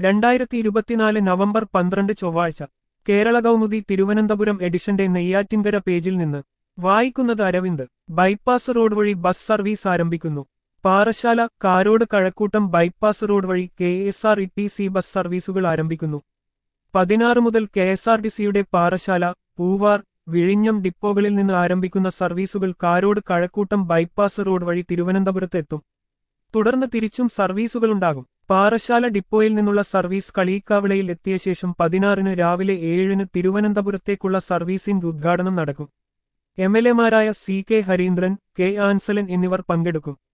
രണ്ടായിരത്തി ഇരുപത്തിനാല് നവംബർ പന്ത്രണ്ട് ചൊവ്വാഴ്ച കേരള കൗമുദി തിരുവനന്തപുരം എഡിഷന്റെ നെയ്യാറ്റിൻകര പേജിൽ നിന്ന് വായിക്കുന്നത് അരവിന്ദ് ബൈപ്പാസ് റോഡ് വഴി ബസ് സർവീസ് ആരംഭിക്കുന്നു പാറശാല കാരോട് കഴക്കൂട്ടം ബൈപ്പാസ് റോഡ് വഴി K S R T C bus ബസ് സർവീസുകൾ ആരംഭിക്കുന്നു പതിനാറ് മുതൽ കെ എസ് ആർ ടി സിയുടെ പാറശാല പൂവാർ വിഴിഞ്ഞം ഡിപ്പോകളിൽ നിന്ന് ആരംഭിക്കുന്ന സർവീസുകൾ കാരോട് കഴക്കൂട്ടം ബൈപ്പാസ് റോഡ് വഴി തിരുവനന്തപുരത്ത് എത്തും തുടർന്ന് തിരിച്ചും സർവീസുകളുണ്ടാകും പാറശാല ഡിപ്പോയിൽ നിന്നുള്ള സർവീസ് കളിയിക്കാവിളയിൽ എത്തിയ ശേഷം പതിനാറിന് രാവിലെ ഏഴിന് തിരുവനന്തപുരത്തേക്കുള്ള സർവീസിന്റെ ഉദ്ഘാടനം നടക്കും എം എൽ എമാരായ C K Hareendran K Ansalan എന്നിവർ പങ്കെടുക്കും